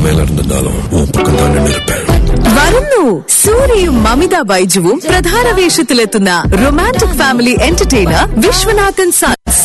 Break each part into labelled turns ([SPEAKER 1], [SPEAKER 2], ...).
[SPEAKER 1] மேல இருந்திருந்தாலும் உன் பக்கம் தான் நின்று இருப்பேன்
[SPEAKER 2] വരുന്നു സൂര്യയും മമിത ബൈജുവും പ്രധാന വേഷത്തിലെത്തുന്ന romantic family entertainer Vishwanathan sons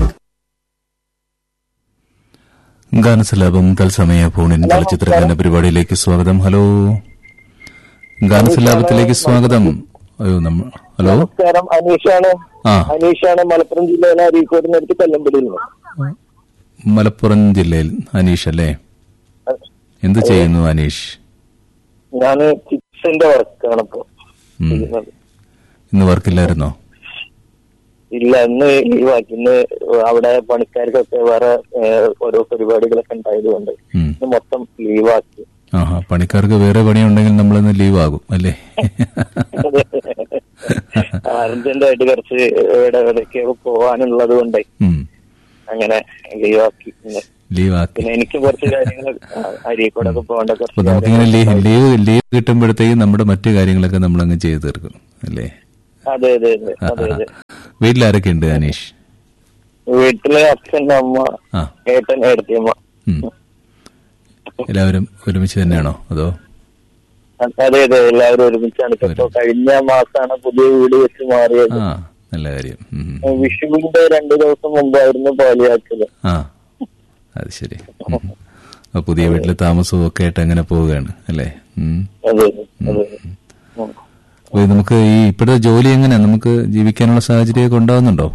[SPEAKER 3] ഗാനസലാപം തത്സമയ ഫോണിൻ ചലച്ചിത്ര ഗാന പരിപാടിയിലേക്ക് സ്വാഗതം ഹലോ ഗാനസലാപത്തിലേക്ക് സ്വാഗതം അയ്യോ നമ്മ ഹലോ
[SPEAKER 4] നമസ്കാരം അനീഷാണ്
[SPEAKER 3] ആ
[SPEAKER 4] അനീഷാണ് മലപ്പുറം ജില്ലയിലെ അരീക്കോടിനടുത്ത് കല്ലമ്പടിയിൽ നിന്ന്
[SPEAKER 3] മലപ്പുറം ജില്ലയിൽ അനീഷ് അല്ലേ എന്ത് ചെയ്യുന്നു അനീഷ്
[SPEAKER 4] ഞാൻ ചിപ്സിന്റെ വർക്കാണ് ഇപ്പൊ
[SPEAKER 3] ഉം.
[SPEAKER 4] ചെയ്യുന്നത്
[SPEAKER 3] ഇന്ന് വർക്കില്ലായിരുന്നോ
[SPEAKER 4] ഇല്ല ഇന്ന് ലീവാക്കി ഇന്ന് അവിടെ പണിക്കാർക്കൊക്കെ വേറെ ഏഹ്, ഓരോ പരിപാടികളൊക്കെ ഉണ്ടായതുകൊണ്ട്
[SPEAKER 3] ഉം.
[SPEAKER 4] ഇന്ന് മൊത്തം ലീവാക്കി
[SPEAKER 3] ആഹാ പണിക്കാർക്ക് വേറെ പണിയുണ്ടെങ്കിൽ നമ്മളിന്ന് ലീവ് ആകും അല്ലേ
[SPEAKER 4] അർജന്റായിട്ട് കുറച്ച് ഇവിടെ എവിടേക്ക് പോവാനുള്ളത് കൊണ്ടേ
[SPEAKER 3] ഉം.
[SPEAKER 4] അങ്ങനെ ലീവാക്കി ഇന്ന്.
[SPEAKER 3] ലീവ് ആക്കി
[SPEAKER 4] പിന്നെ എനിക്ക് കുറച്ച് കാര്യങ്ങൾ അരീക്കോടൊക്കെ പോകേണ്ട
[SPEAKER 3] അപ്പൊ
[SPEAKER 4] കുറച്ച്
[SPEAKER 3] നമുക്കിങ്ങനെ ലീവ്
[SPEAKER 4] കാര്യങ്ങൾ
[SPEAKER 3] ലീവ് ലീവ് കിട്ടുമ്പോഴത്തേക്കും നമ്മുടെ മറ്റു കാര്യങ്ങളൊക്കെ നമ്മളങ്ങ് ചെയ്തു തീർക്കും അല്ലേ
[SPEAKER 4] അതെ അതെ അതെ അതെ അതെ
[SPEAKER 3] വീട്ടിലാരൊക്കെ ഉണ്ട് അനീഷ്
[SPEAKER 4] വീട്ടില് അച്ഛൻ അമ്മ
[SPEAKER 3] ആ
[SPEAKER 4] ഏട്ടൻ ഏടത്തിയമ്മ
[SPEAKER 3] ഉം. എല്ലാവരും ഒരുമിച്ച് തന്നെയാണോ അതോ
[SPEAKER 4] അതെ അതെ എല്ലാവരും ഒരുമിച്ചാണ് ഇപ്പൊ കഴിഞ്ഞ മാസമാണ് പുതിയ വീട് വെച്ച് മാറിയത്
[SPEAKER 3] ആ നല്ല കാര്യം ഉം.
[SPEAKER 4] വിഷുവിന്റെ രണ്ടു ദിവസം മുമ്പായിരുന്നു പാലിയാക്കല്
[SPEAKER 3] ആ അത് ശരി ഉം. അപ്പൊ പുതിയ വീട്ടിൽ താമസവും ഒക്കെ ആയിട്ട് അങ്ങനെ പോവുകയാണ് അല്ലേ ഉം.
[SPEAKER 4] അതെ അതെ ഉം.
[SPEAKER 3] അപ്പൊ ഇത് നമുക്ക് ഈ ഇപ്പോഴത്തെ ജോലി എങ്ങനെയാ നമുക്ക് ജീവിക്കാനുള്ള സാഹചര്യമൊക്കെ ഉണ്ടാവുന്നുണ്ടോ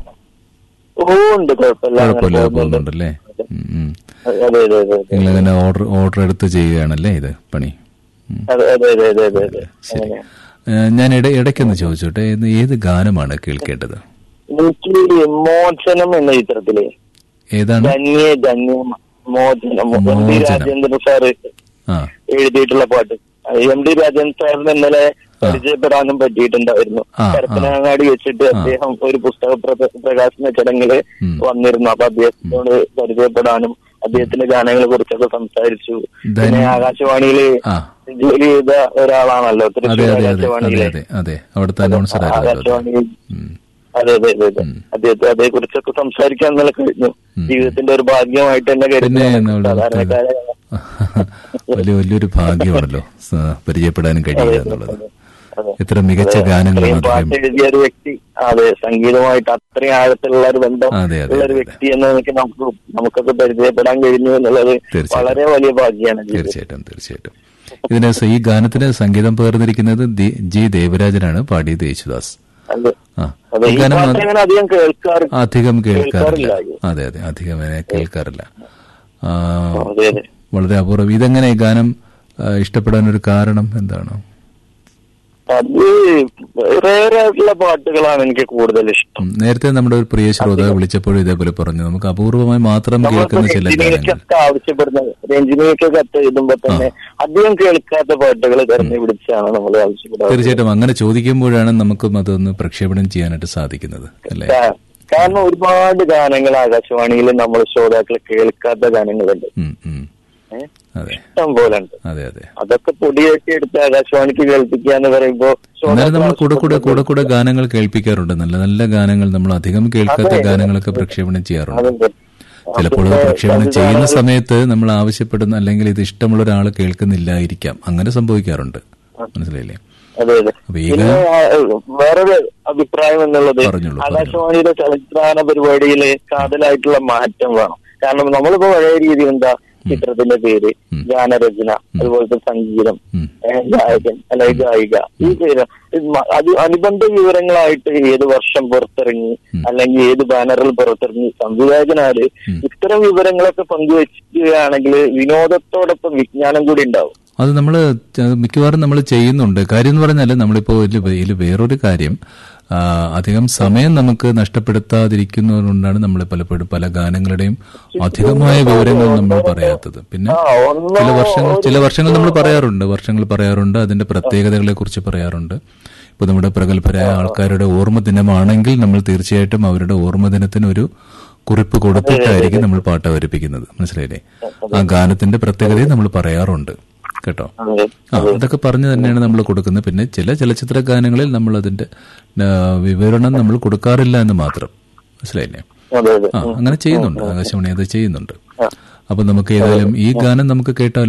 [SPEAKER 4] ഓ ഉണ്ട് കുഴപ്പമില്ല അങ്ങനെ
[SPEAKER 3] കുഴപ്പമില്ലാതെ
[SPEAKER 4] പോകുന്നുണ്ട്.
[SPEAKER 3] പോകുന്നുണ്ടല്ലേ ഉം, ഉം.
[SPEAKER 4] അതെ അതെ അതെ അതെ
[SPEAKER 3] നിങ്ങൾ അങ്ങനെ ഓർഡർ ഓർഡർ എടുത്ത് ചെയ്യുകയാണല്ലേ ഇത് പണി ഉം.
[SPEAKER 4] അതെ അതെ അതെ അതെ അതെ അതെ
[SPEAKER 3] ശരി
[SPEAKER 4] അങ്ങനെ.
[SPEAKER 3] ഏ, ഞാൻ ഇട ഇടയ്ക്കൊന്ന് ചോദിച്ചോട്ടെ ഇത് ഏത് ഗാനമാണ് കേൾക്കേണ്ടത്
[SPEAKER 4] എനിക്ക് മോചനം എന്ന ചിത്രത്തില്
[SPEAKER 3] ഏതാണ്
[SPEAKER 4] ധന്യ ധന്യ മോചനം എം ഡി
[SPEAKER 3] മോചനം.
[SPEAKER 4] രാജേന്ദ്രൻ സാറ്
[SPEAKER 3] ആ
[SPEAKER 4] എഴുതിയിട്ടുള്ള പാട്ട് എം ഡി രാജേന്ദ്രൻ സാറിന് ഇന്നലെ പരിചയപ്പെടാനും പറ്റിയിട്ടുണ്ടായിരുന്നു
[SPEAKER 3] ആ, ആ.
[SPEAKER 4] കരപ്പനങ്ങാടി വെച്ചിട്ട് അദ്ദേഹം ഒരു പുസ്തക പ്ര- പ്രകാശന ചടങ്ങില്
[SPEAKER 3] ഉം.
[SPEAKER 4] വന്നിരുന്നു അപ്പൊ അദ്ദേഹത്തിനോട് പരിചയപ്പെടാനും അദ്ദേഹത്തിന്റെ ഗാനങ്ങളെ കുറിച്ചൊക്കെ സംസാരിച്ചു പിന്നെ ആകാശവാണിയില്
[SPEAKER 3] ആ
[SPEAKER 4] ജോലി ചെയ്ത ഒരാളാണല്ലോ
[SPEAKER 3] അതെ
[SPEAKER 4] തൃശ്ശൂർ
[SPEAKER 3] അതെ അതെ അതെ
[SPEAKER 4] ആകാശവാണിയിലെ
[SPEAKER 3] അതെ അതെ അവിടുത്തെ അനൗൺസർ ആയിരുന്നു
[SPEAKER 4] ആകാശവാണിയിൽ
[SPEAKER 3] ഉം.
[SPEAKER 4] അതെ അതെ അതെ അതെ അദ്ദേഹത്തെ അതേ കുറിച്ചൊക്കെ സംസാരിക്കാൻ ഇന്നലെ കഴിഞ്ഞു
[SPEAKER 3] ഉം.
[SPEAKER 4] ജീവിതത്തിന്റെ ഒരു ഭാഗ്യമായിട്ട് തന്നെ
[SPEAKER 3] പിന്നെ
[SPEAKER 4] കരുതുന്നു
[SPEAKER 3] നമ്മുടെ
[SPEAKER 4] സാധാരണക്കാരെ
[SPEAKER 3] വലിയ വലിയൊരു ഭാഗ്യമാണല്ലോ സ- പരിചയപ്പെടാനും കഴിയുക എന്നുള്ളത്
[SPEAKER 4] അതെ.
[SPEAKER 3] എത്ര മികച്ച
[SPEAKER 4] അത്രയും
[SPEAKER 3] ഗാനങ്ങളാണ്
[SPEAKER 4] പാട്ട്
[SPEAKER 3] അദ്ദേഹം
[SPEAKER 4] എഴുതിയ ഒരു വ്യക്തി അതെ സംഗീതമായിട്ട് അത്രയും ആഴത്തിലുള്ള ഒരു ബന്ധം
[SPEAKER 3] അതെ, അതെ,
[SPEAKER 4] ഉള്ള ഒരു
[SPEAKER 3] അതെ,
[SPEAKER 4] വ്യക്തി എന്ന് എനിക്ക് നമുക്ക് നമുക്കൊക്കെ പരിചയപ്പെടാൻ കഴിഞ്ഞു എന്നുള്ളത്
[SPEAKER 3] തീർച്ചയായിട്ടും.
[SPEAKER 4] വളരെ വലിയ ഭാഗ്യമാണ് ജീവിതത്തിൽ.
[SPEAKER 3] തീർച്ചയായിട്ടും തീർച്ചയായിട്ടും ഇതിന് സ- ഈ ഗാനത്തിന് സംഗീതം പകർന്നിരിക്കുന്നത് ദി- ജി ദേവരാജനാണ് പാടിയത് യേശുദാസ്
[SPEAKER 4] അതെ
[SPEAKER 3] ആ
[SPEAKER 4] അതെ
[SPEAKER 3] ഈ
[SPEAKER 4] ഈ
[SPEAKER 3] ഗാനം
[SPEAKER 4] പാട്ട് അങ്ങനെ അധികം കേൾക്കാറ്
[SPEAKER 3] അധികം കേൾക്കാറില്ല
[SPEAKER 4] കേൾക്കാറില്ല.
[SPEAKER 3] അതെ അതെ അധികം അങ്ങനെ കേൾക്കാറില്ല ആ,
[SPEAKER 4] അതെ അതെ
[SPEAKER 3] വളരെ അപൂർവം ഇതെങ്ങനെ ഈ ഗാനം ആ, ഇഷ്ടപ്പെടാൻ ഒരു കാരണം എന്താണ്
[SPEAKER 4] അത് റേർ ആയിട്ടുള്ള പാട്ടുകളാണ് എനിക്ക് കൂടുതൽ ഇഷ്ടം
[SPEAKER 3] ഉം, നേരത്തെ നമ്മുടെ ഒരു പ്രിയ ശ്രോതാവ് വിളിച്ചപ്പോഴും ഇതേപോലെ പറഞ്ഞു നമുക്ക് അപൂർവമായി മാത്രം കേൾക്കുന്ന ചില ഗാനങ്ങൾ
[SPEAKER 4] രഞ്ജിനിയൊക്കെ ആവശ്യപ്പെടുന്ന രഞ്ജിനിയൊക്കെ കത്ത് എഴുതുമ്പോ തന്നെ അധികം കേൾക്കാത്ത പാട്ടുകൾ തെരഞ്ഞു പിടിച്ചാണ് നമ്മൾ ആവശ്യപ്പെടുന്നത്
[SPEAKER 3] തീർച്ചയായിട്ടും അങ്ങനെ ചോദിക്കുമ്പോഴാണ് നമുക്കും അതൊന്ന് പ്രക്ഷേപണം ചെയ്യാനായിട്ട് സാധിക്കുന്നത് അല്ലേ
[SPEAKER 4] കാ- കാരണം ഒരുപാട് ഗാനങ്ങൾ ആകാശവാണിയിൽ നമ്മൾ ശ്രോതാക്കൾ കേൾക്കാത്ത ഗാനങ്ങളുണ്ട്
[SPEAKER 3] ഉം, ഉം.
[SPEAKER 4] ഏ?
[SPEAKER 3] അതെ
[SPEAKER 4] ഇഷ്ടം പോലെ ഉണ്ട്
[SPEAKER 3] അതെ അതെ
[SPEAKER 4] അതൊക്കെ പൊടിയൊക്കെ എടുത്ത് ആകാശവാണിക്ക് കേൾപ്പിക്കുക എന്ന് പറയുമ്പോ
[SPEAKER 3] എന്നാലും നമ്മൾ കൂടെ കൂടെ
[SPEAKER 4] ആവശ്യപ്പെടുന്നത്
[SPEAKER 3] കൂടെ കൂടെ ഗാനങ്ങൾ കേൾപ്പിക്കാറുണ്ട് നല്ല നല്ല ഗാനങ്ങൾ നമ്മൾ അധികം കേൾക്കാത്ത
[SPEAKER 4] അതെ.
[SPEAKER 3] ഗാനങ്ങളൊക്കെ പ്രക്ഷേപണം ചെയ്യാറുണ്ട്
[SPEAKER 4] അതുണ്ട്.
[SPEAKER 3] ചിലപ്പോൾ അത്
[SPEAKER 4] പിന്നെ
[SPEAKER 3] പ്രക്ഷേപണം
[SPEAKER 4] അത്
[SPEAKER 3] ചെയ്യുന്ന
[SPEAKER 4] കാണാൻ-
[SPEAKER 3] സമയത്ത് നമ്മൾ ആവശ്യപ്പെടുന്ന അല്ലെങ്കിൽ ഇത് ഇഷ്ടമുള്ള ഒരാൾ കേൾക്കുന്നില്ലായിരിക്കാം അങ്ങനെ സംഭവിക്കാറുണ്ട് മനസ്സിലായില്ലേ
[SPEAKER 4] അതെ അതെ
[SPEAKER 3] അപ്പൊ ഈ
[SPEAKER 4] പിന്നെ
[SPEAKER 3] ഗാനം-
[SPEAKER 4] ആ, വേറൊരു അഭിപ്രായം എന്നുള്ളത്
[SPEAKER 3] പറഞ്ഞോളൂ, പറഞ്ഞോളൂ.
[SPEAKER 4] ആകാശവാണിയുടെ ചലച്ചിത്രാന പരിപാടിയില് കാതലായിട്ടുള്ള മാറ്റം വേണം കാരണം നമ്മളിപ്പോ പഴയ രീതി എന്താ ചിത്രത്തിന്റെ പേര്
[SPEAKER 3] ഉം.
[SPEAKER 4] ഗാനരചന അതുപോലത്തെ സംഗീതം
[SPEAKER 3] ഉം.
[SPEAKER 4] ഏ, ഗായകൻ അല്ലെങ്കിൽ ഗായിക ഈ പേര് ഇത് മ- അത് അനുബന്ധ വിവരങ്ങളായിട്ട് ഏത് വർഷം പുറത്തിറങ്ങി
[SPEAKER 3] ഉം.
[SPEAKER 4] അല്ലെങ്കിൽ ഏത് ബാനറിൽ പുറത്തിറങ്ങി സംവിധായകനാര്
[SPEAKER 3] ഉം.
[SPEAKER 4] ഇത്തരം വിവരങ്ങളൊക്കെ പങ്കുവെക്കുകയാണെങ്കിൽ വിനോദത്തോടൊപ്പം വിജ്ഞാനം കൂടി ഉണ്ടാവും
[SPEAKER 3] അത് നമ്മൾ മിക്കവാറും നമ്മൾ ചെയ്യുന്നുണ്ട് കാര്യം എന്ന് പറഞ്ഞാൽ നമ്മളിപ്പോൾ ഇതിൽ ഇതിൽ വേറൊരു കാര്യം ആ, അധികം സമയം നമുക്ക് നഷ്ടപ്പെടുത്താതിരിക്കുന്നതുകൊണ്ടാണ് നമ്മൾ പലപ്പോഴും പല ഗാനങ്ങളുടെയും അധികമായ വിവരങ്ങൾ നമ്മൾ പറയാത്തത് പിന്നെ
[SPEAKER 4] ആ, ഒന്നോ
[SPEAKER 3] ചില വർഷങ്ങൾ ചില വർഷങ്ങൾ നമ്മൾ പറയാറുണ്ട് വർഷങ്ങൾ പറയാറുണ്ട് അതിന്റെ പ്രത്യേകതകളെ കുറിച്ച് പറയാറുണ്ട് ഇപ്പൊ നമ്മുടെ പ്രഗത്ഭരായ ആൾക്കാരുടെ ഓർമ്മ ദിനമാണെങ്കിൽ നമ്മൾ തീർച്ചയായിട്ടും അവരുടെ ഓർമ്മ ദിനത്തിന് ഒരു കുറിപ്പ് കൊടുത്തിട്ടായിരിക്കും നമ്മൾ പാട്ട് അവതരിപ്പിക്കുന്നത് മനസ്സിലായില്ലേ ആ ഗാനത്തിന്റെ പ്രത്യേകതയെ നമ്മൾ പറയാറുണ്ട് കേട്ടോ
[SPEAKER 4] അതെ.
[SPEAKER 3] ആ അതൊക്കെ പറഞ്ഞു തന്നെയാണ് നമ്മൾ കൊടുക്കുന്നത് പിന്നെ ചില ചലച്ചിത്ര ഗാനങ്ങളിൽ നമ്മൾ അതിന്റെ ആ, വിവരണം നമ്മൾ കൊടുക്കാറില്ല എന്ന് മാത്രം മനസ്സിലായില്ലേ
[SPEAKER 4] അതെ അതെ
[SPEAKER 3] ആ അങ്ങനെ ചെയ്യുന്നുണ്ട് ആകാശവാണി അത് ചെയ്യുന്നുണ്ട് അപ്പൊ നമുക്ക് ഏതായാലും ഈ ഗാനം നമുക്ക് കേട്ടാലോ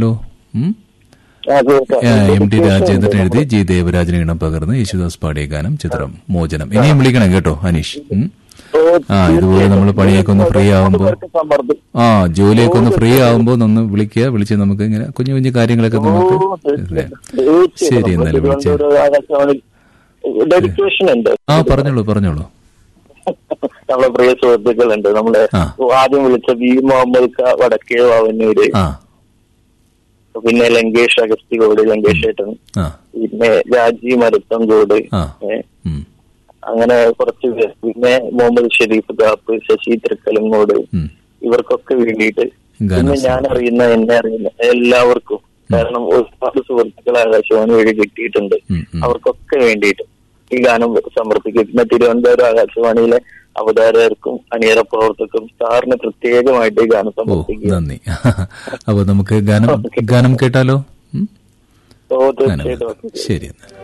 [SPEAKER 3] ഉം?
[SPEAKER 4] ആ, കേൾക്കാം.
[SPEAKER 3] ആ, എം ടി രാജേന്ദ്രൻ എഴുതി ജി ദേവരാജന് ഇണം പകർന്ന് യേശുദാസ് പാടിയ ഗാനം ചിത്രം മോചനം ഇനിയും വിളിക്കണം കേട്ടോ അനീഷ് ഉം?
[SPEAKER 4] ഓ,
[SPEAKER 3] ആ ഇതുപോലെ നമ്മൾ പണിയൊക്കെ ഒന്ന് ഫ്രീ ആവുമ്പോ
[SPEAKER 4] പേർക്ക് സമ്മർദ്ദം
[SPEAKER 3] ആ ജോലിയൊക്കെ ഒന്ന് ഫ്രീ ആവുമ്പോ ഒന്ന് വിളിക്കുക വിളിച്ച് നമുക്ക് ഇങ്ങനെ കുഞ്ഞു കുഞ്ഞു കാര്യങ്ങളൊക്കെ നമുക്ക് ശരി എന്നാലും വിളിച്ചേ
[SPEAKER 4] ഡെഡിക്കേഷൻ ഉണ്ട്
[SPEAKER 3] ആ പറഞ്ഞോളൂ പറഞ്ഞോളൂ
[SPEAKER 4] നമ്മളെ പ്രിയ സുഹൃത്തുക്കളുണ്ട് നമ്മളെ
[SPEAKER 3] ആ.
[SPEAKER 4] ആദ്യം വിളിച്ച വി മുഹമ്മദ് ക വടക്കേ വാവന്നൂര്
[SPEAKER 3] ആ
[SPEAKER 4] പിന്നെ ലങ്കേഷ് അഗസ്തികോട് ലങ്കേഷ് ഏട്ടൻ
[SPEAKER 3] ആ
[SPEAKER 4] പിന്നെ രാജി മരുത്തങ്കോട്
[SPEAKER 3] ആ.
[SPEAKER 4] ഏ,
[SPEAKER 3] ഉം,
[SPEAKER 4] അങ്ങനെ കുറച്ച് പേർ പിന്നെ മുഹമ്മദ് ഷെരീഫ് ഗാപ്പ് ശശി തൃക്കലങ്ങോട്
[SPEAKER 3] ഉം.
[SPEAKER 4] ഇവർക്കൊക്കെ വേണ്ടിയിട്ട്
[SPEAKER 3] ഗാനം
[SPEAKER 4] പിന്നെ ഞാൻ അറിയുന്ന എന്നെ അറിയുന്ന എല്ലാവർക്കും കാരണം ഒരുപാട് സുഹൃത്തുക്കളെ ആകാശവാണി വഴി കിട്ടിയിട്ടുണ്ട്
[SPEAKER 3] ഉം, ഉം.
[SPEAKER 4] അവർക്കൊക്കെ വേണ്ടിയിട്ട് ഈ ഗാനം സമർപ്പിക്കും പിന്നെ തിരുവനന്തപുരം ആകാശവാണിയിലെ അവതാരകർക്കും അണിയറ പ്രവർത്തകർക്കും സാറിന് പ്രത്യേകമായിട്ട് ഈ ഗാനം
[SPEAKER 3] ഓ
[SPEAKER 4] സമർപ്പിക്കുക
[SPEAKER 3] നന്ദി അപ്പൊ നമുക്ക് ഗാനം ഗാനം കേട്ടാലോ ഉം?
[SPEAKER 4] ഓ
[SPEAKER 3] ഗാനം
[SPEAKER 4] തീർച്ചയായിട്ടും
[SPEAKER 3] ശരി എന്നാൽ